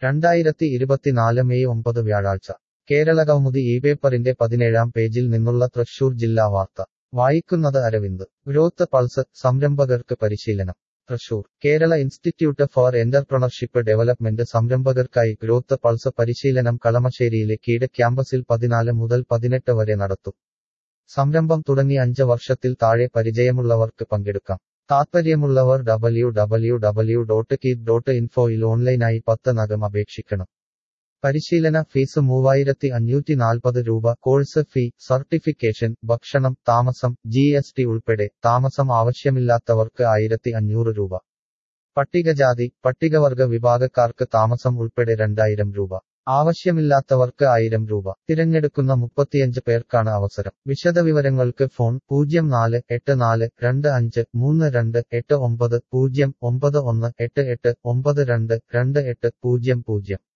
രണ്ടായിരത്തി ഇരുപത്തിനാല് മെയ് ഒമ്പത് വ്യാഴാഴ്ച കേരളകൗമുദി ഈ പേപ്പറിന്റെ പതിനേഴാം പേജിൽ നിന്നുള്ള തൃശൂർ ജില്ലാ വാർത്ത വായിക്കുന്നത് അരവിന്ദ് ഗ്രോത്ത് പൾസ് സംരംഭകർക്ക് പരിശീലനം Thrissur Kerala institute for entrepreneurship development സംരംഭകർക്കായി ഗ്രോത്ത് പൾസ് പരിശീലനം കളമശ്ശേരിയിലെ കീഴ് ക്യാമ്പസിൽ പതിനാല് മുതൽ പതിനെട്ട് വരെ നടത്തും സംരംഭം തുടങ്ങി അഞ്ച് വർഷത്തിൽ താഴെ പരിചയമുള്ളവർക്ക് പങ്കെടുക്കാം താത്പര്യമുള്ളവർ W W W dot keep dot ഇൻഫോയിൽ ഓൺലൈനായി പത്ത് നഗം അപേക്ഷിക്കണം പരിശീലന ഫീസ് മൂവായിരത്തി അഞ്ഞൂറ്റി നാൽപ്പത് രൂപ കോഴ്സ് ഫീ സർട്ടിഫിക്കേഷൻ ഭക്ഷണം താമസം ജി എസ് ടി ഉൾപ്പെടെ താമസം ആവശ്യമില്ലാത്തവർക്ക് ആയിരത്തി അഞ്ഞൂറ് രൂപ പട്ടികജാതി പട്ടികവർഗ വിഭാഗക്കാർക്ക് താമസം ഉൾപ്പെടെ രണ്ടായിരം രൂപ ആവശ്യമില്ലാത്തവർക്ക് ആയിരം രൂപ തിരഞ്ഞെടുക്കുന്ന മുപ്പത്തിയഞ്ച് പേർക്കാണ് അവസരം വിശദവിവരങ്ങൾക്ക് ഫോൺ പൂജ്യം നാല് എട്ട് നാല് രണ്ട് അഞ്ച് മൂന്ന് രണ്ട് എട്ട് ഒമ്പത് പൂജ്യം ഒമ്പത് ഒന്ന് എട്ട് എട്ട് ഒമ്പത് രണ്ട് രണ്ട് എട്ട് പൂജ്യം പൂജ്യം